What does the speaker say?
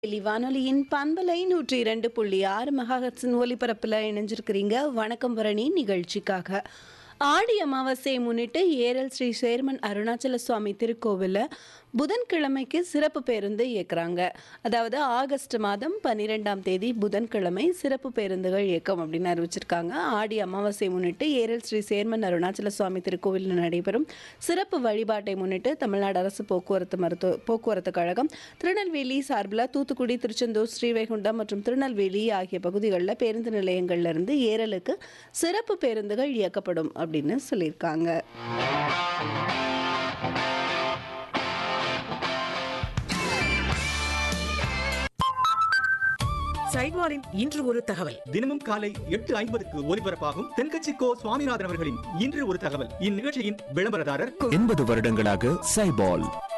டெல்லி வானொலியின் பண்பலை நூற்றி இரண்டு புள்ளி ஆறு மெகாஹட்ஸின் ஒலிபரப்பில் இணைஞ்சிருக்கிறீங்க வணக்கம் பரணி நிகழ்ச்சிக்காக ஆடி அமாவாசையை முன்னிட்டு ஏரல் ஸ்ரீ சேர்மன் அருணாச்சல சுவாமி திருக்கோவிலில் புதன்கிழமைக்கு சிறப்பு பேருந்து இயக்குறாங்க அதாவது ஆகஸ்ட் மாதம் பன்னிரெண்டாம் தேதி புதன்கிழமை சிறப்பு பேருந்துகள் இயக்கம் அப்படின்னு அறிவிச்சிருக்காங்க ஆடி அமாவாசையை முன்னிட்டு ஏரல் ஸ்ரீ சேர்மன் அருணாச்சல சுவாமி திருக்கோவிலில் நடைபெறும் சிறப்பு வழிபாட்டை முன்னிட்டு தமிழ்நாடு அரசு போக்குவரத்து மருத்துவ போக்குவரத்து கழகம் திருநெல்வேலி சார்பில் தூத்துக்குடி திருச்செந்தூர் ஸ்ரீவைகுண்டம் மற்றும் திருநெல்வேலி ஆகிய பகுதிகளில் பேருந்து நிலையங்கள்ல இருந்து ஏரலுக்கு சிறப்பு பேருந்துகள் இயக்கப்படும் அப்படின்னு சொல்லியிருக்காங்க சைட்வாரின் இன்று ஒரு தகவல் தினமும் காலை எட்டு ஐம்பதுக்கு ஒலிபரப்பாகும் தென்கட்சி கோ சுவாமிநாதன் அவர்களின் இன்று ஒரு தகவல் இந்நிகழ்ச்சியின் விளம்பரதாரர் எண்பது வருடங்களாக சைபால்